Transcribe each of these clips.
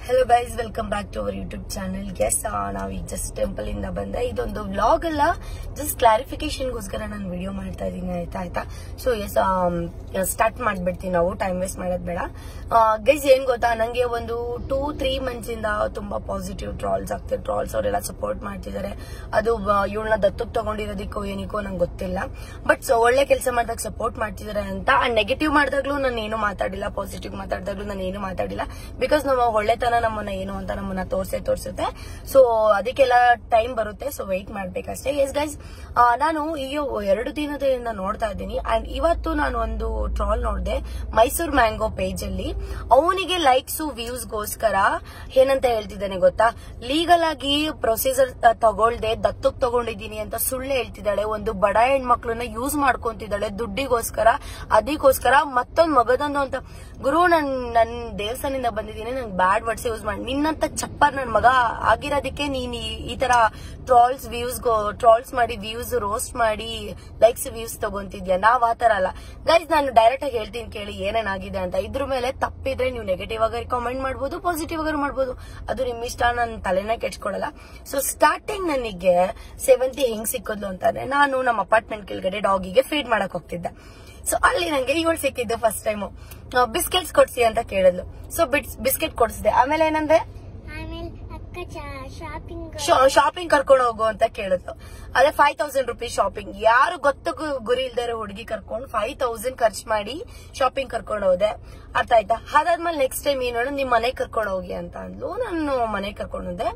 Hello guys welcome back to our YouTube channel guess ನಾವು ಈಗ just temple ಇಂದ ಬಂದೆ ಇದೊಂದು ವ್ಲಾಗ್ ಅಲ್ಲ ಜಸ್ಟ್ ಕ್ಲಾರಿಫಿಕೇಶನ್ಗೋಸ್ಕರ ನಾನು ವಿಡಿಯೋ ಮಾಡ್ತಾ ಇದ್ದೀನಿ ಆಯ್ತಾ ಆಯ್ತಾ ಸೊ ಎಸ್ ಸ್ಟಾರ್ಟ್ ಮಾಡ್ಬಿಡ್ತೀವಿ ನಾವು ಟೈಮ್ ವೇಸ್ಟ್ ಮಾಡೋದ್ ಬೇಡ ಗೈಸ್ ಏನ್ ಗೊತ್ತಾ ನಂಗೆ ಒಂದು ಟೂ ತ್ರೀ ಮಂತ್ಸ್ ಇಂದ ತುಂಬಾ ಪಾಸಿಟಿವ್ ಟ್ರಾಲ್ಸ್ ಆಗ್ತಿದೆ ಟ್ರಾಲ್ಸ್ ಅವರೆಲ್ಲ ಸಪೋರ್ಟ್ ಮಾಡ್ತಿದ್ದಾರೆ ಅದು ಇವಳನ್ನ ದತ್ತಕ್ಕೆ ತಗೊಂಡಿರೋದಕ್ಕೋ ಏನಕ್ಕೋ ನಂಗೆ ಗೊತ್ತಿಲ್ಲ ಬಟ್ ಒಳ್ಳೆ ಕೆಲಸ ಮಾಡಿದಾಗ ಸಪೋರ್ಟ್ ಮಾಡ್ತಿದ್ದಾರೆ ಅಂತ ಅಂಡ್ ನೆಗೆಟಿವ್ ಮಾಡಿದಾಗ್ಲೂ ನಾನು ಏನು ಮಾತಾಡಿಲ್ಲ ಪಾಸಿಟಿವ್ ಮಾತಾಡಿದಾಗ್ಲೂ ನಾನು ಏನು ಮಾತಾಡಿಲ್ಲ ಬಿಕಾಸ್ ನಮ್ಮ ಒಳ್ಳೆತನ ನಮ್ಮನ್ನ ಏನು ಅಂತ ನಮ್ಮನ್ನ ತೋರ್ಸೇ ತೋರ್ಸುತ್ತೆ ಸೊ ಅದಕ್ಕೆಲ್ಲ ಟೈಮ್ ಬರುತ್ತೆ ಸೊ ವೆಯ್ಟ್ ಮಾಡ್ಬೇಕಷ್ಟೇ ಎಸ್ ಗೈಸ್ ನಾನು ಈಗ ಎರಡು ದಿನದಿಂದ ನೋಡ್ತಾ ಇದ್ದೀನಿ ಅಂಡ್ ಇವತ್ತು ನಾನು ಒಂದು ಟ್ರಾಲ್ ನೋಡಿದೆ ಮೈಸೂರ್ ಮ್ಯಾಂಗೋ ಪೇಜ್ ಅಲ್ಲಿ ಅವನಿಗೆ ಲೈಕ್ಸ್ ವ್ಯೂಸ್ ಗೋಸ್ಕರ ಏನಂತ ಹೇಳ್ತಿದ್ದಾನೆ ಗೊತ್ತಾ ಲೀಗಲ್ ಆಗಿ ಪ್ರೊಸೀಜರ್ ತಗೊಳ್ದೆ ದತ್ತಕ್ ತಗೊಂಡಿದ್ದೀನಿ ಅಂತ ಸುಳ್ಳು ಹೇಳ್ತಿದ್ದಾಳೆ ಒಂದು ಬಡ ಹೆಣ್ಮಕ್ಳನ್ನ ಯೂಸ್ ಮಾಡ್ಕೊಂತಿದ್ದಾಳೆ ದುಡ್ಡಿಗೋಸ್ಕರ ಅದಕ್ಕೋಸ್ಕರ ಮತ್ತೊಂದ್ ಮಗದೊಂದು ಅಂತ ಗುರು ನನ್ ನನ್ ದೇವಸ್ಥಾನದಿಂದ ಬಂದಿದ್ದೀನಿ ನಂಗೆ ಬ್ಯಾಡ್ ವರ್ಡ್ಸ್ ಯೂಸ್ ಮಾಡಿ ನಿನ್ನಂತ ಚಪ್ಪರ್ ನನ್ ಮಗ ಆಗಿರೋದಕ್ಕೆ ನೀನ್ ಈ- ಈ ತರ ಟ್ರಾಲ್ಸ್ ವ್ಯೂಸ್ ಟ್ರಾಲ್ಸ್ ಮಾಡಿ ವ್ಯೂಸ್ ರೋಸ್ಟ್ ಮಾಡಿ ಲೈಕ್ಸ್ ವ್ಯೂಸ್ ತಗೊಂತಿದ್ಯಾ ನಾವ್ ಆತರ ಅಲ್ಲ ಗೈಸ್ ನಾನು ಡೈರೆಕ್ಟ್ ಆಗಿ ಹೇಳ್ತೀನಿ ಕೇಳಿ ಏನೇನಾಗಿದೆ ಅಂತ ಇದ್ರ ಮೇಲೆ ತಪ್ಪಿದ್ರೆ ನೀವು ನೆಗೆಟಿವ್ ಆಗಿ ಕಾಮೆಂಟ್ ಮಾಡ್ಬೋದು ಪಾಸಿಟಿವ್ ಆಗಿ ಮಾಡ್ಬೋದು ಅದು ನಿಮ್ ಇಷ್ಟ ನನ್ನ ತಲೆನೇ ಕೆಡ್ಸ್ಕೊಳಲ್ಲ ಸೊ ಸ್ಟಾರ್ಟಿಂಗ್ ನನಗೆ ಸೆವೆಂತಿ ಹೆಂಗ್ ಸಿಕ್ಕಿದ್ಲು ಅಂತಂದ್ರೆ ನಾನು ನಮ್ಮ ಅಪಾರ್ಟ್ಮೆಂಟ್ ಕೆಳಗಡೆ ಡಾಗಿಗೆ ಫೀಡ್ ಮಾಡಕ್ ಹೋಗ್ತಿದ್ದೆ ಸೊ ಅಲ್ಲಿ ನಂಗೆ ಇವಳು ಸಿಕ್ಕಿದ್ದು ಫಸ್ಟ್ ಟೈಮು ಬಿಸ್ಕೆಟ್ಸ್ ಕೊಡ್ಸಿ ಅಂತ ಕೇಳಿದ್ಲು ಸೊ ಬಿಸ್ಕೆಟ್ ಕೊಡ್ಸಿದೆ ಆಮೇಲೆ ಏನಂದ್ರೆ ಆಮೇಲೆ ಅಕ್ಕ ಶಾಪಿಂಗ್ ಶಾಪಿಂಗ್ ಕರ್ಕೊಂಡು ಹೋಗು ಅಂತ ಕೇಳಿದ್ಲು ಅದೇ ಫೈವ್ ತೌಸಂಡ್ ರುಪೀಸ್ ಶಾಪಿಂಗ್ ಯಾರು ಗೊತ್ತು ಗು- ಗುರಿ ಇಲ್ದಾರೆ ಹುಡುಗಿ ಕರ್ಕೊಂಡು ಫೈವ್ ತೌಸಂಡ್ ಖರ್ಚು ಮಾಡಿ ಶಾಪಿಂಗ್ ಕರ್ಕೊಂಡು ಹೋದೆ ಅರ್ಥ ಆಯ್ತಾ ಅದಾದ್ಮೇಲೆ ನೆಕ್ಸ್ಟ್ ಟೈಮ್ ಏನು ನಿಮ್ ಮನೆಗ್ ಕರ್ಕೊಂಡು ಹೋಗಿ ಅಂತ ಅಂದ್ಲು ನಾನು ಮನೆಗ್ ಕರ್ಕೊಂಡು ಹೋದೆ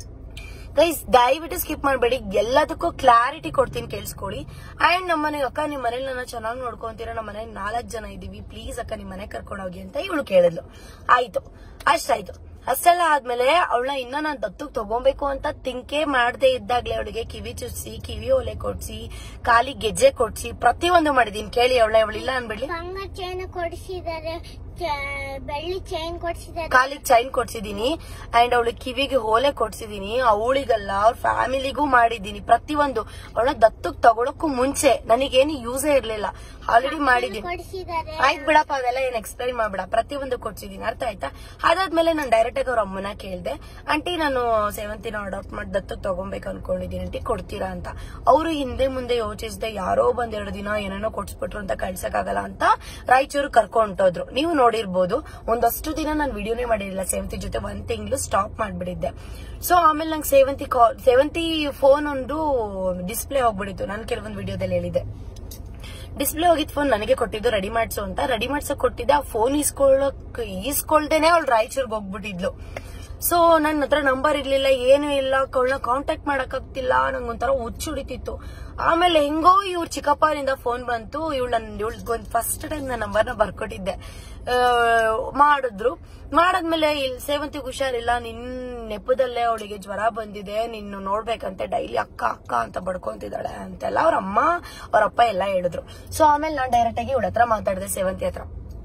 ಗೈಸ್ ದಯವಿಟ್ಟು ಸ್ಕಿಪ್ ಮಾಡಬೇಡಿ ಎಲ್ಲದಕ್ಕೂ ಕ್ಲಾರಿಟಿ ಕೊಡ್ತೀನಿ ಕೇಳಿಸ್ಕೊಳ್ಳಿ ಅಂಡ್ ನಮ್ಮ ಮನೆಗೆ ಅಕ್ಕ ನಿಮ್ ಮನೇಲಿ ನನ್ನ ಚೆನ್ನಾಗಿ ನೋಡ್ಕೊಂತೀರಾ ನಮ್ಮ ಮನೇಲಿ ನಾಲ್ಕು ಜನ ಇದೀವಿ ಪ್ಲೀಸ್ ಅಕ್ಕ ನಿಮ್ ಮನೆಗೆ ಕರ್ಕೊಂಡು ಹೋಗಿ ಅಂತ ಇವಳು ಕೇಳಿದ್ಲು ಆಯ್ತು ಅಷ್ಟಾಯ್ತು ಅಷ್ಟೆಲ್ಲ ಆದ್ಮೇಲೆ ಅವಳನ್ನ ಇನ್ನ ನಾನ್ ದತ್ತಕ್ ತಗೊಬೇಕು ಅಂತ ತಿಂಕೆ ಮಾಡದೆ ಇದ್ದಾಗ್ಲೇ ಅವಳಿಗೆ ಕಿವಿ ಚುಚ್ಚಿ ಕಿವಿ ಒಲೆ ಕೊಡ್ಸಿ ಕಾಲಿ ಗೆಜ್ಜೆ ಕೊಡ್ಸಿ ಪ್ರತಿಯೊಂದು ಮಾಡಿದೀನಿ ಕೇಳಿ ಅವಳ ಇವಳಿಲ್ಲ ಅನ್ಬಿಡ್ಲಿ ಬಂಗಾರ ಚೈನ್ ಕೊಡಿಸಿದ್ದಾರೆ ಬೆಳ್ಳಿ ಚೈನ್ ಕೊಡಿಸಿದ್ದಾರೆ ಕಾಲಿಗೆ ಚೈನ್ ಕೊಡ್ಸಿದೀನಿ ಅಂಡ್ ಅವಳಿಗೆ ಕಿವಿಗೆ ಓಲೆ ಕೊಡ್ಸಿದೀನಿ ಅವಳಿಗಲ್ಲ ಅವ್ರ ಫ್ಯಾಮಿಲಿಗೂ ಮಾಡಿದೀನಿ ಪ್ರತಿಯೊಂದು ಅವಳ ದತ್ತಕ್ ತಗೊಳಕ್ಕೂ ಮುಂಚೆ ನನಗೇನು ಯೂಸೇ ಇರ್ಲಿಲ್ಲ ಆಲ್ರೆಡಿ ಮಾಡಿದೀನಿ ಕೊಡಿಸಿದ್ದಾರೆ ಆಯ್ತು ಬಿಡಪ್ಪ ಅದೆಲ್ಲ ಏನ್ ಎಕ್ಸ್ಪ್ಲೈನ್ ಮಾಡ್ಬೇಡ ಪ್ರತಿಯೊಂದು ಕೊಡ್ಸಿದೀನಿ ಅರ್ಥ ಆಯ್ತಾ ಅದಾದ್ಮೇಲೆ ನಾನು ಡೈರೆಕ್ಟ್ ಆಗಿ ಅವ್ರ ಅಮ್ಮನ ಕೇಳ್ದೆ ಆಂಟಿ ನಾನು ಸೇವಂತಿನ ಅಡಾಪ್ಟ್ ಮಾಡಿ ದತ್ತಕ್ ತಗೊಬೇಕು ಅನ್ಕೊಂಡಿದೀನಿ ಆಂಟಿ ಕೊಡ್ತೀರಾ ಅಂತ ಅವರು ಹಿಂದೆ ಮುಂದೆ ಯೋಚಿಸದೆ ಯಾರೋ ಬಂದ್ ಎರಡು ದಿನ ಏನೇನೋ ಕೊಡ್ಸ್ಬಿಟ್ರು ಅಂತ ಕಳ್ಸಕ್ಕಾಗಲ್ಲ ಅಂತ ರಾಯಚೂರು ಕರ್ಕೊಂಡೋದ್ರು ನೀವು ನೋಡಿರ್ಬೋದು ಒಂದಷ್ಟು ದಿನ ನಾನು ವಿಡಿಯೋನೇ ಮಾಡಿರಲಿಲ್ಲ ಸೇವಂತಿ ಜೊತೆ ಒಂದ್ ತಿಂಗಳು ಸ್ಟಾಪ್ ಮಾಡ್ಬಿಟ್ಟಿದ್ದೆ ಸೊ ಆಮೇಲೆ ನಂಗೆ ಸೇವಂತಿ ಕಾಲ್ ಸೇವಂತಿ ಫೋನ್ ಒಂದು ಡಿಸ್ಪ್ಲೇ ಹೋಗ್ಬಿಡಿತ್ತು ನಾನು ಕೆಲವೊಂದು ವಿಡಿಯೋದಲ್ಲಿ ಹೇಳಿದ್ದೆ ಡಿಸ್ಪ್ಲೇ ಹೋಗಿದ್ ಫೋನ್ ನನಗೆ ಕೊಟ್ಟಿದ್ದು ರೆಡಿ ಮಾಡ್ಸು ಅಂತ ರೆಡಿ ಮಾಡ್ಸಕ್ ಕೊಟ್ಟಿದ್ದೆ ಆ ಫೋನ್ ಇಸ್ಕೊಳ್ಳಕ್ ಈಸ್ಕೊಳ್ದೇನೆ ಅವಳು ರಾಯಚೂರ್ಗೆ ಹೋಗ್ಬಿಟ್ಟಿದ್ಲು ಸೊ ನನ್ನ ಹತ್ರ ನಂಬರ್ ಇರ್ಲಿಲ್ಲ ಏನು ಇಲ್ಲ ಅವಳನ್ನ ಕಾಂಟ್ಯಾಕ್ಟ್ ಮಾಡಕ್ ಆಗ್ತಿಲ್ಲ ನಂಗೊಂಥರ ಹುಚ್ಚು ಹಿಡಿತಿತ್ತು ಆಮೇಲೆ ಹೆಂಗೋ ಇವ್ರ ಚಿಕ್ಕಪ್ಪನಿಂದ ಫೋನ್ ಬಂತು ಇವಳು ನನ್ ಇವಳಿಗೊಂದು ಫಸ್ಟ್ ಟೈಮ್ ನನ್ನ ನಂಬರ್ನ ಬರ್ಕೊಟ್ಟಿದ್ದೆ ಆ, ಮಾಡಿದ್ರು ಮಾಡಾದ್ಮೇಲೆ ಇಲ್ಲಿ ಸೇವಂತಿಗೆ ಹುಷಾರಿಲ್ಲ ನಿನ್ ನೆಪದಲ್ಲೇ ಅವಳಿಗೆ ಜ್ವರ ಬಂದಿದೆ ನಿನ್ನ ನೋಡ್ಬೇಕಂತೆ ಡೈಲಿ ಅಕ್ಕ ಅಕ್ಕ ಅಂತ ಬಡ್ಕೊಂತಿದ್ದಾಳೆ ಅಂತೆಲ್ಲ ಅವ್ರ ಅಮ್ಮ ಅವ್ರ ಅಪ್ಪ ಎಲ್ಲ ಹೇಳಿದ್ರು ಸೊ ಆಮೇಲೆ ನಾನು ಡೈರೆಕ್ಟ್ ಆಗಿ ಇವಳ ಹತ್ರ ಮಾತಾಡಿದೆ ಸೇವಂತಿ ಹತ್ರ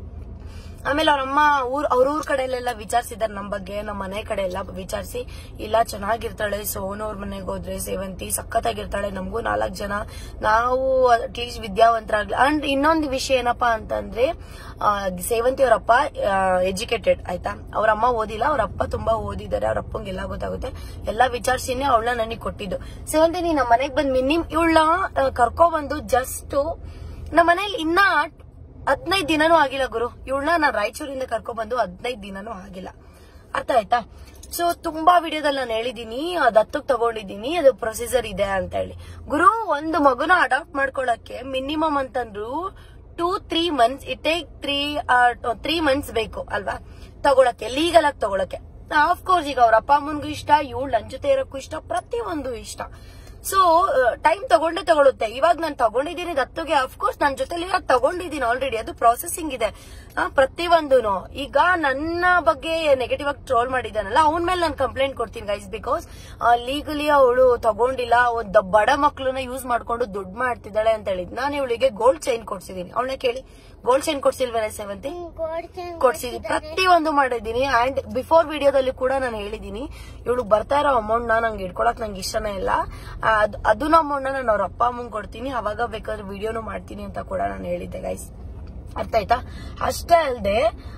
ಆಮೇಲೆ ಅವ್ರಮ್ಮ ಊರ್ ಅವ್ರ ಊರ್ ಕಡೆಯಲ್ಲೆಲ್ಲ ವಿಚಾರಿಸಿದಾರೆ ನಮ್ ಬಗ್ಗೆ ನಮ್ಮ ಮನೆ ಕಡೆ ಎಲ್ಲ ವಿಚಾರಿಸಿ ಇಲ್ಲ ಚೆನ್ನಾಗಿರ್ತಾಳೆ ಸೋನವ್ರ ಮನೆಗೆ ಹೋದ್ರೆ ಸೇವಂತಿ ಸಖತ್ತಾಗಿರ್ತಾಳೆ ನಮಗೂ ನಾಲ್ಕು ಜನ ನಾವು ಅಟ್ಲೀಸ್ಟ್ ವಿದ್ಯಾವಂತರಾಗ್ಲಿ ಅಂಡ್ ಇನ್ನೊಂದು ವಿಷಯ ಏನಪ್ಪಾ ಅಂತಂದ್ರೆ ಆ, ಸೇವಂತಿ ಅವರಪ್ಪ ಎಜುಕೇಟೆಡ್ ಆಯ್ತಾ ಅವ್ರ ಅಮ್ಮ ಓದಿಲ್ಲ ಅವ್ರ ಅಪ್ಪ ತುಂಬಾ ಓದಿದ್ದಾರೆ ಅವ್ರ ಅಪ್ಪಂಗೆಲ್ಲ ಗೊತ್ತಾಗುತ್ತೆ ಎಲ್ಲ ವಿಚಾರಿಸಿನೇ ಅವಳನ್ನ ನನಗೆ ಕೊಟ್ಟಿದ್ದು ಸೇವಂತಿ ನೀ ನಮ್ಮ ಮನೆಗೆ ಬಂದ್ ಮಿನಿಮ್ ಇವಳನ್ನ ಕರ್ಕೊ ಬಂದು ಜಸ್ಟ್ ನಮ್ಮ ಮನೇಲಿ ಇನ್ನ ಹದಿನೈದು ದಿನನೂ ಆಗಿಲ್ಲ ಗುರು ಇವಳನ್ನ ನಾನು ರಾಯಚೂರಿಂದ ಕರ್ಕೊಂಡ್ ಬಂದು ಹದಿನೈದು ದಿನನೂ ಆಗಿಲ್ಲ ಅರ್ಥ ಆಯ್ತಾ ಸೊ ತುಂಬಾ ವಿಡಿಯೋದಲ್ಲಿ ನಾನು ಹೇಳಿದೀನಿ ದತ್ತಕ್ ತಗೊಂಡಿದ್ದೀನಿ ಅದು ಪ್ರೊಸೀಜರ್ ಇದೆ ಅಂತ ಹೇಳಿ ಗುರು ಒಂದು ಮಗುನ ಅಡಾಪ್ಟ್ ಮಾಡ್ಕೊಳಕ್ಕೆ ಮಿನಿಮಮ್ ಅಂತಂದ್ರು two three months it take three three months ಬೇಕು ಅಲ್ವಾ ತಗೊಳಕ್ಕೆ ಲೀಗಲ್ ಆಗಿ ತಗೊಳಕ್ಕೆ ಕೋರ್ಸ್ ಈಗ ಅವ್ರ ಅಪ್ಪ ಅಮ್ಮನ್ಗೂ ಇಷ್ಟ ಇವಳು ನನ್ ಜೊತೆ ಇರೋಕ್ಕೂ ಇಷ್ಟ ಪ್ರತಿಯೊಂದು ಇಷ್ಟ ಸೊ ಟೈಮ್ ತಗೊಂಡೇ ತಗೊಳುತ್ತೆ ಇವಾಗ ನಾನು ತಗೊಂಡಿದ್ದೀನಿ ದತ್ತುಗೆ ಅಫ್ಕೋರ್ಸ್ ನನ್ನ ಜೊತೆಲಿ ಇವಾಗ ತಗೊಂಡಿದ್ದೀನಿ ಆಲ್ರೆಡಿ ಅದು ಪ್ರಾಸೆಸಿಂಗ್ ಇದೆ ಆ, ಪ್ರತಿಯೊಂದೂನು ಈಗ ನನ್ನ ಬಗ್ಗೆ ನೆಗೆಟಿವ್ ಆಗಿ ಟ್ರೋಲ್ ಮಾಡಿದ್ದಾನಲ್ಲ ಅವನ ಮೇಲೆ ನಾನು ಕಂಪ್ಲೇಂಟ್ ಕೊಡ್ತೀನಿ ಗೈಸ್ ಬಿಕಾಸ್ ಲೀಗಲಿ ಅವಳು ತಗೊಂಡಿಲ್ಲ ಒಂದು ಬಡ ಮಕ್ಳನ್ನ ಯೂಸ್ ಮಾಡ್ಕೊಂಡು ದುಡ್ಡು ಮಾಡ್ತಿದ್ದಾಳೆ ಅಂತ ಹೇಳಿದ್ ನಾನು ಇವಳಿಗೆ ಗೋಲ್ಡ್ ಚೈನ್ ಕೊಡ್ಸಿದೀನಿ ಅವಳನ್ನ ಕೇಳಿ ಗೋಲ್ಡ್ ಚೈನ್ ಕೊಡ್ಸಿಲ್ವೇನೆ ಸೇವಂತಿ ಗೋಲ್ಡ್ ಚೈನ್ ಕೊಡ್ಸಿದೀನಿ ಪ್ರತಿಯೊಂದು ಮಾಡಿದೀನಿ ಅಂಡ್ ಬಿಫೋರ್ ವಿಡಿಯೋದಲ್ಲಿ ಕೂಡ ನಾನು ಹೇಳಿದೀನಿ ಇವಳು ಬರ್ತಾ ಇರೋ ಅಮೌಂಟ್ ನ ನಂಗೆ ಇಟ್ಕೊಳಕ್ ನಂಗೆ ಇಷ್ಟನೇ ಇಲ್ಲ ಆ, ಅದ್- ಅದನ್ನ ಅಮೌಂಟ್ ನಾನು ಅವ್ರ ಅಪ್ಪ ಅಮ್ಮಂಗ್ ಕೊಡ್ತೀನಿ ಅವಾಗ ಬೇಕಾದ್ರೆ ವಿಡಿಯೋನು ಮಾಡ್ತೀನಿ ಅಂತ ಕೂಡ ನಾನು ಹೇಳಿದ್ದೆ ಗೈಸ್ ಅರ್ಥ ಆಯ್ತಾ ಅಷ್ಟೇ ಅಲ್ಲದೆ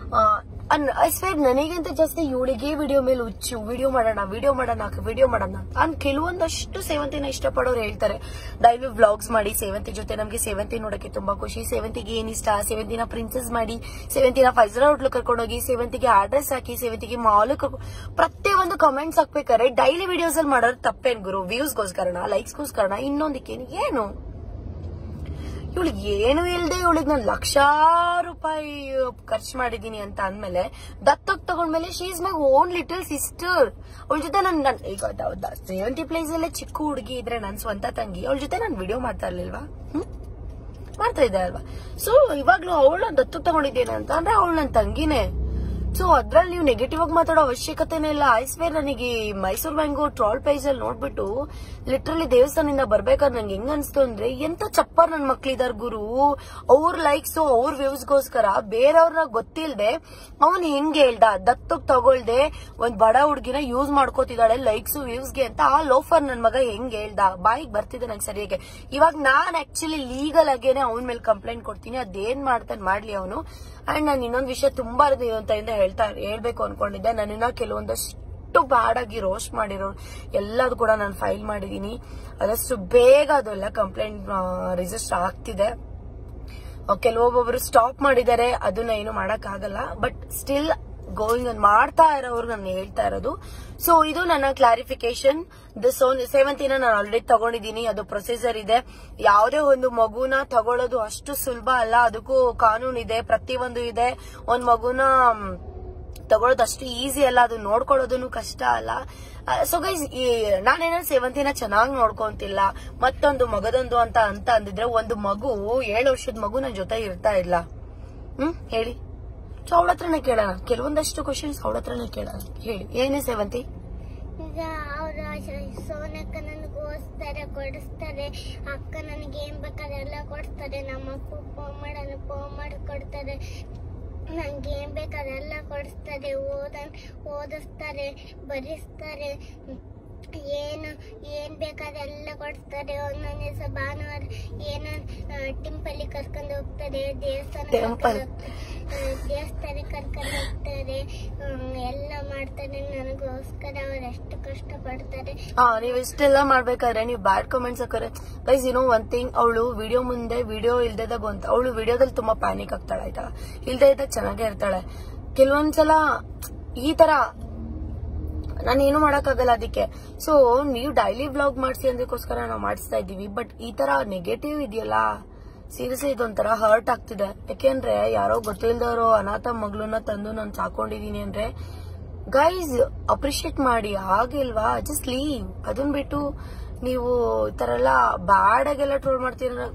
ಐ ಸ್ವೇರ್ ನನಗಿಂತ ಜಾಸ್ತಿ ಇವಳಿಗೆ ವಿಡಿಯೋ ಮೇಲೆ ಹುಚ್ಚು ವಿಡಿಯೋ ಮಾಡೋಣ ವಿಡಿಯೋ ಮಾಡೋಣ ವಿಡಿಯೋ ಮಾಡೋಣ ಅನ್ ಕೆಲವೊಂದಷ್ಟು ಸೇವಂತಿನ ಇಷ್ಟಪಡೋರು ಹೇಳ್ತಾರೆ ಡೈಲಿ ವ್ಲಾಗ್ಸ್ ಮಾಡಿ ಸೇವಂತಿ ಜೊತೆ ನಮ್ಗೆ ಸೇವಂತಿ ನೋಡಕ್ಕೆ ತುಂಬಾ ಖುಷಿ ಸೇವಂತಿಗೆ ಏನ್ ಇಷ್ಟ ಸೇವಂತಿನ ಪ್ರಿನ್ಸಸ್ ಮಾಡಿ ಸೇವಂತಿನ ಫೈಸರ್ ಹೋಟ್ಲು ಕರ್ಕೊಂಡೋಗಿ ಸೇವಂತಿಗೆ ಅಡ್ರೆಸ್ ಹಾಕಿ ಸೇವಂತಿಗೆ ಮಾಲ್ ಪ್ರತಿಯೊಂದು ಕಮೆಂಟ್ಸ್ ಹಾಕ್ಬೇಕಾದ್ರೆ ಡೈಲಿ ವಿಡಿಯೋಸ್ ಅಲ್ಲಿ ಮಾಡೋದು ತಪ್ಪೇನ್ ಗುರು ವ್ಯೂಸ್ಗೋಸ್ಕರನ ಲೈಕ್ಸ್ಗೋಸ್ಕರನ ಇನ್ನೊಂದಕ್ಕೆ ಏನು ಇವಳಿಗೆ ಏನು ಇಲ್ದೆ ಇವಳಿಗೆ ನಾನು ಲಕ್ಷಾರು ರೂಪಾಯಿ ಖರ್ಚು ಮಾಡಿದೀನಿ ಅಂತ ಅಂದ್ಮೇಲೆ ದತ್ತಕ್ ತಗೊಂಡ್ಮೇಲೆ she is my own little sister ಅವಳ ಜೊತೆ ನನ್ ನನ್ ಈಗ ಸೇವೆಂಟಿ ಪ್ಲೇಸ್ ಅಲ್ಲೇ ಚಿಕ್ಕ ಹುಡುಗಿ ಇದ್ರೆ ನನ್ ಸ್ವಂತ ತಂಗಿ ಅವಳ ಜೊತೆ ನಾನು ವಿಡಿಯೋ ಮಾಡ್ತಾ ಇರ್ಲಿಲ್ವಾ ಹ್ಮ್ ಮಾಡ್ತಾ ಇದ್ದೆ ಅಲ್ವಾ ಸೊ ಇವಾಗ್ಲೂ ಅವಳ ದತ್ತು ತಗೊಂಡಿದ್ದೇನೆ ಅಂತ ಅಂದ್ರೆ ಅವಳು ನನ್ನ ತಂಗಿನೇ ಸೊ ಅದ್ರಲ್ಲಿ ನೀವು ನೆಗೆಟಿವ್ ಆಗಿ ಮಾತಾಡೋ ಅವಶ್ಯಕತೆನೇ ಇಲ್ಲ ಐಸ್ವೇರ್ ನನಗೆ ಈ ಮೈಸೂರು ಮ್ಯಾಂಗೋ ಟ್ರಾಲ್ ಪ್ರೈಸ್ ಅಲ್ಲಿ ನೋಡ್ಬಿಟ್ಟು ಲಿಟ್ರಲಿ ದೇವಸ್ಥಾನದಿಂದ ಬರ್ಬೇಕಾದ್ರೆ ನಂಗೆ ಹೆಂಗ್ ಅನ್ಸ್ತು ಅಂದ್ರೆ ಎಂತ ಚಪ್ಪರ್ ನನ್ ಮಕ್ಳಿದಾರ್ ಗುರು ಅವ್ರ ಲೈಕ್ಸ್ ಅವ್ರ ವ್ಯೂಸ್ಗೋಸ್ಕರ ಬೇರೆಯವ್ರನ್ನ ಗೊತ್ತಿಲ್ದೆ ಅವನ್ ಹೆಂಗ್ ಹೇಳ್ದ ದತ್ತಕ್ ತಗೊಳ್ದೆ ಒಂದ್ ಬಡ ಹುಡ್ಗಿನ ಯೂಸ್ ಮಾಡ್ಕೋತಿದ್ದಾಳೆ ಲೈಕ್ಸ್ ವ್ಯೂಸ್ಗೆ ಅಂತ ಆ ಲೋಫರ್ ನನ್ ಮಗ ಹೆಂಗ್ ಹೇಳ್ದ ಬಾಯಿಗೆ ಬರ್ತಿದೆ ನಂಗೆ ಸರಿಯಾಗಿ ಇವಾಗ ನಾನ್ ಆಕ್ಚುಲಿ ಲೀಗಲ್ ಆಗೇನೆ ಅವನ್ ಮೇಲೆ ಕಂಪ್ಲೇಂಟ್ ಕೊಡ್ತೀನಿ ಅದೇನ್ ಮಾಡ್ತಾನೆ ಮಾಡ್ಲಿ ಅವನು ಅಂಡ್ ನಾನು ಇನ್ನೊಂದ್ ವಿಷಯ ತುಂಬಾ ಅಂತ ಹೇಳ್ತಾ ಹೇಳ್ಬೇಕು ಅನ್ಕೊಂಡಿದ್ದೆ ನನ್ನನ್ನ ಕೆಲವೊಂದಷ್ಟು ಬ್ಯಾಡ್ ಆಗಿ ರೋಸ್ಟ್ ಮಾಡಿರೋ ಎಲ್ಲದು ಕೂಡ ನಾನು ಫೈಲ್ ಮಾಡಿದೀನಿ ಆದಷ್ಟು ಬೇಗ ಅದೆಲ್ಲ ಕಂಪ್ಲೇಂಟ್ ರಿಜಿಸ್ಟರ್ ಆಗ್ತಿದೆ ಕೆಲವೊಬ್ಬೊಬ್ರು ಸ್ಟಾಪ್ ಮಾಡಿದ್ದಾರೆ ಅದನ್ನ ಏನು ಮಾಡಕ್ ಆಗಲ್ಲ ಬಟ್ ಸ್ಟಿಲ್ ಗೋಯಿಂಗ್ ಮಾಡ್ತಾ ಇರೋರು ನಾನು ಹೇಳ್ತಾ ಇರೋದು ಸೊ ಇದು ನನ್ನ ಕ್ಲಾರಿಫಿಕೇಶನ್ ಸೋನ್ ಸೇವಂತಿನ ನಾನು ಆಲ್ರೆಡಿ ತಗೊಂಡಿದ್ದೀನಿ ಅದು ಪ್ರೊಸೀಜರ್ ಇದೆ ಯಾವುದೇ ಒಂದು ಮಗುನ ತಗೊಳ್ಳೋದು ಅಷ್ಟು ಸುಲಭ ಅಲ್ಲ ಅದಕ್ಕೂ ಕಾನೂನು ಇದೆ ಪ್ರತಿಯೊಂದು ಇದೆ ಒಂದ್ ಮಗುನ ಮ್, ತಗೊಳ್ಳೋದು ಅಷ್ಟು ಈಸಿ ಅಲ್ಲ ಅದು ನೋಡ್ಕೊಳ್ಳೋದನ್ನು ಕಷ್ಟ ಅಲ್ಲ ಸೊ ಗೈಸ್ ಈ ನಾನೇನೋ ಸೇವಂತಿನ ಚೆನ್ನಾಗಿ ನೋಡ್ಕೊಂತಿಲ್ಲ ಮತ್ತೊಂದು ಮಗದೊಂದು ಅಂತ ಅಂತ ಅಂದಿದ್ರೆ ಒಂದು ಮಗು ಏಳು ವರ್ಷದ ಮಗು ನನ್ನ ಜೊತೆ ಇರ್ತಾ ಇಲ್ಲ ಹ್ಮ್ ಹೇಳಿ ಸೊ ಅವಳ ಹತ್ರನೇ ಕೇಳೋಣ ಕೆಲವೊಂದಷ್ಟು ಕ್ವಶನ್ಸ್ ಅವಳ ಹತ್ರನೇ ಕೇಳೋಣ ಹೇಳಿ ಏನೇ ಸೇವಂತಿ ಈಗ ಅವ್ರ ಸೋನಕ್ಕ ನನಗೆ ಓದಿಸ್ತಾರೆ ಕೊಡಿಸ್ತಾರೆ ಅಕ್ಕ ನನಗೆ ಏನ್ ಬೇಕಾದ್ರೆ ಎಲ್ಲ ಕೊಡಿಸ್ತಾರೆ ನಮ್ಮ ಅಪ್ಪ ಫೋನ್ ಮಾಡೋಣ ಫೋನ್ ಮಾಡಿ ಕೊಡ್ತಾರೆ ನಂಗೆ ಏನ್ ಬೇಕಾದ್ರೆ ಎಲ್ಲ ಕೊಡಿಸ್ತಾರೆ ಓದ ಓದಿಸ್ತಾರೆ ಬರೆಸ್ತಾರೆ ಏನು ಏನ್ ಬೇಕಾದ್ರೆ ಎಲ್ಲ ಕೊಡಿಸ್ತಾರೆ ಒಂದೊಂದ್ ದಿವಸ ಭಾನುವಾರ ಏನ ಟಿಂಪಲ್ಲಿ ಕರ್ಕೊಂಡು ಹೋಗ್ತಾರೆ ದೇವಸ್ಥಾನ Temple. ದೇವಸ್ಥಾನ ಕರ್ಕೊಂಡು ಹೋಗ್ತಾರೆ ಹ್ಮ್, ಎಲ್ಲ ಮಾಡ್ತಾರೆ ನನಗೋಸ್ಕರ ಅವ್ರು ಎಷ್ಟು ಕಷ್ಟ ಪಡ್ತಾರೆ ಹಾ ನೀವ್ ಇಷ್ಟೆಲ್ಲ ಮಾಡ್ಬೇಕಾದ್ರೆ ನೀವು ಬ್ಯಾಡ್ ಕಮೆಂಟ್ಸ್ ಹಾಕೋರೆ ಗೈಸ್ ಏನೋ ಒಂದ್ ಥಿಂಗ್ ಅವಳು ವಿಡಿಯೋ ಮುಂದೆ ವಿಡಿಯೋ ಇಲ್ದೇದಾಗ ಬಂತ ಅವಳು ವಿಡಿಯೋದಲ್ಲಿ ತುಂಬಾ ಪ್ಯಾನಿಕ್ ಆಗ್ತಾಳೆ ಆಯ್ತಾ ಇಲ್ದೇ ಇದ್ದಾಗ ಚೆನ್ನಾಗೇ ಇರ್ತಾಳೆ ಕೆಲವೊಂದ್ಸಲ ಈ ತರ ನಾನು ಏನು ಮಾಡಕ್ಕಾಗಲ್ಲ ಅದಕ್ಕೆ ಸೊ ನೀವು ಡೈಲಿ ವ್ಲಾಗ್ ಮಾಡಿಸಿ ಅಂದಕ್ಕೋಸ್ಕರ ನಾವು ಮಾಡಿಸ್ತಾ ಇದೀವಿ ಬಟ್ ಈ ತರ ನೆಗೆಟಿವ್ ಇದೆಯಲ್ಲ ಸೀರಿಯಸ್ಲಿ ಇದೊಂಥರ ಹರ್ಟ್ ಆಗ್ತಿದೆ ಯಾಕೆಂದ್ರೆ ಯಾರೋ ಗೊತ್ತಿಲ್ದವರು ಅನಾಥ ಮಗಳನ್ನ ತಂದು ನಾನು ಸಾಕೊಂಡಿದೀನಿ ಅಂದ್ರೆ ಗೈಸ್ ಅಪ್ರಿಶಿಯೇಟ್ ಮಾಡಿ ಆಗಿಲ್ವಾ ಜಸ್ಟ್ ಲೀವ್ ಅದನ್ ಬಿಟ್ಟು ನೀವು ಈ ತರ ಎಲ್ಲ ಬ್ಯಾಡ್ ಆಗೆಲ್ಲ ಟ್ರೋಲ್ ಮಾಡ್ತೀರ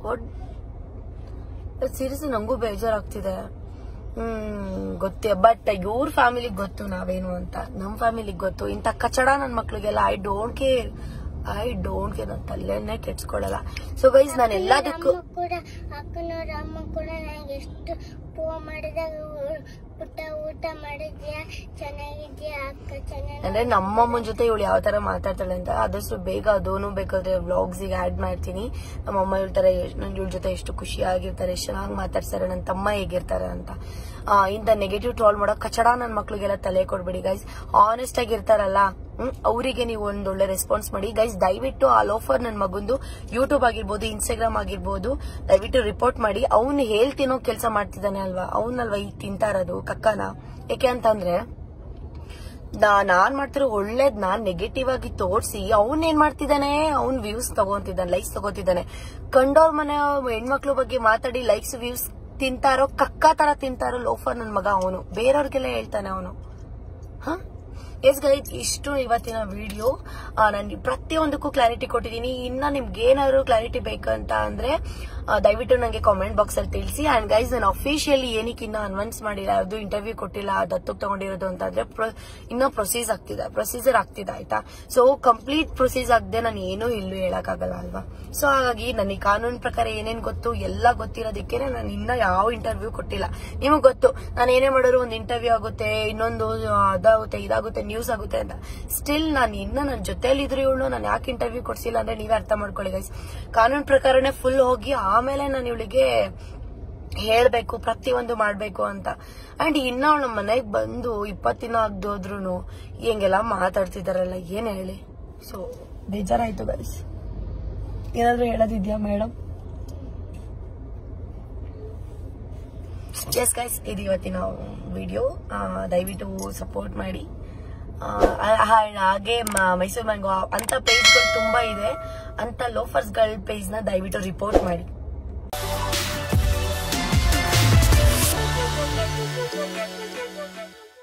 ಸೀರಿಯಸ್ಲಿ ನಂಗೂ ಬೇಜಾರಾಗ್ತಿದೆ ಹ್ಮ್ ಗೊತ್ತೇ ಬಟ್ ಇವ್ರ ಫ್ಯಾಮಿಲಿಗ್ ಗೊತ್ತು ನಾವೇನು ಅಂತ ನಮ್ ಫ್ಯಾಮಿಲಿಗ್ ಗೊತ್ತು ಇಂತ ಕಚಡ ನನ್ ಮಕ್ಳಿಗೆಲ್ಲ I don't care I don't care ನನ್ನ ತಲೆನೇ ಕೆಡ್ಸ್ಕೊಳಲ್ಲ ಸೊ ಗೈಸ್ ನಾನು ಎಲ್ಲದಕ್ಕೂ ಅಮ್ಮ ಕೂಡ ಅಕ್ಕನವ್ರ ಅಮ್ಮ ಕೂಡ ನನಗೆ ಎಷ್ಟು ಫೋನ್ ಮಾಡಿದಾಗ ಊ- ಪುಟ್ಟ ಊಟ ಮಾಡಿದ್ಯಾ ಚೆನ್ನಾಗಿದ್ಯಾ ಅಕ್ಕ ಚೆನ್ನಾಗಿ ಅಂದ್ರೆ ನಮ್ಮಮ್ಮನ ಜೊತೆ ಇವಳು ಯಾವ ತರ ಮಾತಾಡ್ತಾಳೆ ಅಂತ ಆದಷ್ಟು ಬೇಗ ಅದೂನು ಬೇಕಾದ್ರೆ ವ್ಲಾಗ್ಸ್ ಗೆ ಆಡ್ ಮಾಡ್ತೀನಿ ನಮ್ಮಮ್ಮ ಹೇಳ್ತಾರೆ ನನ್ ಇವಳ ಜೊತೆ ಎಷ್ಟು ಖುಷಿಯಾಗಿರ್ತಾರೆ ಎಷ್ಟು ಚೆನ್ನಾಗಿ ಮಾತಾಡ್ತಾರೆ ನನ್ನ ತಮ್ಮ ಹೇಗಿರ್ತಾರೆ ಅಂತ ಆ, ಇಂಥ ನೆಗೆಟಿವ್ ಟ್ರಾಲ್ ಮಾಡೋ ಕಚಡ ನನ್ನ ಮಕ್ಳಿಗೆಲ್ಲ ತಲೆ ಕೊಡ್ಬೇಡಿ ಗೈಸ್ ಆನೆಸ್ಟ್ ಆಗಿರ್ತಾರಲ್ಲ ಹ್ಮ್ ಅವರಿಗೆ ನೀವು ಒಂದ್ ಒಳ್ಳೆ ರೆಸ್ಪಾನ್ಸ್ ಮಾಡಿ ಗೈಸ್ ದಯವಿಟ್ಟು ಆ ಲೋಫರ್ ನನ್ನ ಮಗಂದು ಯೂಟ್ಯೂಬ್ ಆಗಿರ್ಬೋದು ಇನ್ಸ್ಟಾಗ್ರಾಮ್ ಆಗಿರ್ಬೋದು ದಯವಿಟ್ಟು ರಿಪೋರ್ಟ್ ಮಾಡಿ ಅವ್ನು ಹೇಳ್ತಿನೋ ಕೆಲಸ ಮಾಡ್ತಿದ್ದಾನೆ ಅಲ್ವಾ ಅವನಲ್ವಾ ಈಗ ತಿಂತಾ ಇರೋದು ಕಕ್ಕನ ಯಾಕೆ ಅಂತಂದ್ರೆ ನಾ- ನಾನ್ ಮಾಡ್ತಿರೋ ಒಳ್ಳೇದ್ ನಾನ್ ನೆಗೆಟಿವ್ ಆಗಿ ತೋರ್ಸಿ ಅವ್ನ್ ಏನ್ ಮಾಡ್ತಿದ್ದಾನೆ ಅವ್ನ್ ವ್ಯೂಸ್ ತಗೊಂತಿದ್ದಾನೆ ಲೈಕ್ಸ್ ತಗೋತಿದ್ದಾನೆ ಕಂಡೋರ್ ಮನೆ ಹೆಣ್ಮಕ್ಳು ಬಗ್ಗೆ ಮಾತಾಡಿ ಲೈಕ್ಸ್ ವ್ಯೂಸ್ ತಿಂತಾರೋ ಕಕ್ಕ ತರ ತಿಂತಾರೋ ಲೋಫರ್ ನನ್ ಮಗ ಅವನು ಬೇರೆಯವ್ರಿಗೆಲ್ಲ ಹೇಳ್ತಾನೆ ಅವನು ಹ ಎಸ್ ಗೈಸ್ ಇಷ್ಟು ಇವತ್ತಿನ ವಿಡಿಯೋ ನಾನು ಪ್ರತಿಯೊಂದಕ್ಕೂ ಕ್ಲಾರಿಟಿ ಕೊಟ್ಟಿದ್ದೀನಿ ಇನ್ನ ನಿಮ್ಗೆ ಏನಾದ್ರು ಕ್ಲಾರಿಟಿ ಬೇಕಂತ ಅಂದ್ರೆ ಆ, ದಯವಿಟ್ಟು ನನಗೆ ಕಾಮೆಂಟ್ ಬಾಕ್ಸ್ ಅಲ್ಲಿ ತಿಳಿಸಿ ಅಂಡ್ ಗೈಸ್ ನಾನು ಅಫಿಷಿಯಲಿ ಏನಕ್ಕೆ ಇನ್ನ ಅನ್ವನ್ಸ್ ಮಾಡಿಲ್ಲ ಅದು ಇಂಟರ್ವ್ಯೂ ಕೊಟ್ಟಿಲ್ಲ ದತ್ತಕ್ ತಗೊಂಡಿರೋದು ಅಂತ ಅಂದ್ರೆ pro- ಇನ್ನೂ ಪ್ರೊಸೀಸ್ ಆಗ್ತಿದೆ ಪ್ರೊಸೀಜರ್ ಆಗ್ತಿದೆ ಆಯ್ತಾ ಸೊ ಕಂಪ್ಲೀಟ್ ಪ್ರೊಸೀಸ್ ಆಗದೆ ನಾನು ಏನೂ ಇಲ್ಲೂ ಹೇಳಕ್ಕಾಗಲ್ಲ ಅಲ್ವಾ ಸೊ ಹಾಗಾಗಿ ನನಗೆ ಕಾನೂನು ಪ್ರಕಾರ ಏನೇನ್ ಗೊತ್ತು ಎಲ್ಲ ಗೊತ್ತಿರೋದಕ್ಕೆ ನಾನು ಇನ್ನ ಯಾವ ಇಂಟರ್ವ್ಯೂ ಕೊಟ್ಟಿಲ್ಲ ನಿಮಗ್ ಗೊತ್ತು ನಾನು ಏನೇ ಮಾಡಿದ್ರು ಒಂದು ಇಂಟರ್ವ್ಯೂ ಆಗುತ್ತೆ ಇನ್ನೊಂದು ಆ, ಅದಾಗುತ್ತೆ ಇದಾಗುತ್ತೆ ನ್ಯೂಸ್ ಆಗುತ್ತೆ ಅಂತ ಸ್ಟಿಲ್ ನಾನು ಇನ್ನ ನನ್ನ ಜೊತೆಲಿ ಇದ್ರು ಇವಳು ನಾನು ಯಾಕೆ ಇಂಟರ್ವ್ಯೂ ಕೊಡ್ಸಿಲ್ಲ ಅಂದ್ರೆ ನೀವೇ ಅರ್ಥ ಮಾಡ್ಕೊಳ್ಳಿ ಗೈಸ್ ಕಾನೂನು ಪ್ರಕಾರನೇ ಫುಲ್ ಹೋಗಿ ಆಮೇಲೆ ನಾನು ಇವಳಿಗೆ ಹೇಳ್ಬೇಕು ಪ್ರತಿಯೊಂದು ಮಾಡ್ಬೇಕು ಅಂತ ಅಂಡ್ ಇನ್ನ ಅವಳ ಮನೆಗ್ ಬಂದು ಇಪ್ಪತ್ತು ದಿನ ಆಗ್ದೋದ್ರು ಹಿಂಗೆಲ್ಲ ಮಾತಾಡ್ತಿದಾರಲ್ಲ ಏನ್ ಹೇಳಿ ಸೊ ಬೇಜಾರಾಯ್ತು ಗೈಸ್ ಏನಾದ್ರು ಹೇಳೋದಿದ್ಯಾ ಮೇಡಮ್ ಎಸ್ ಗೈಸ್ ಇದು ಇವತ್ತಿನ ವಿಡಿಯೋ ದಯವಿಟ್ಟು ಸಪೋರ್ಟ್ ಮಾಡಿ ಆ, ಹಾ- ಹಾಗೆ ಮ- ಮೈಸೂರು ಮ್ಯಾಂಗೋ ಅಂತ ಪೇಜ್ಗಳು ತುಂಬಾ ಇದೆ ಅಂತ ಲೋಫರ್ಸ್ಗಳ ಪೇಜ್ನ ದಯವಿಟ್ಟು ರಿಪೋರ್ಟ್ ಮಾಡಿ Thank you.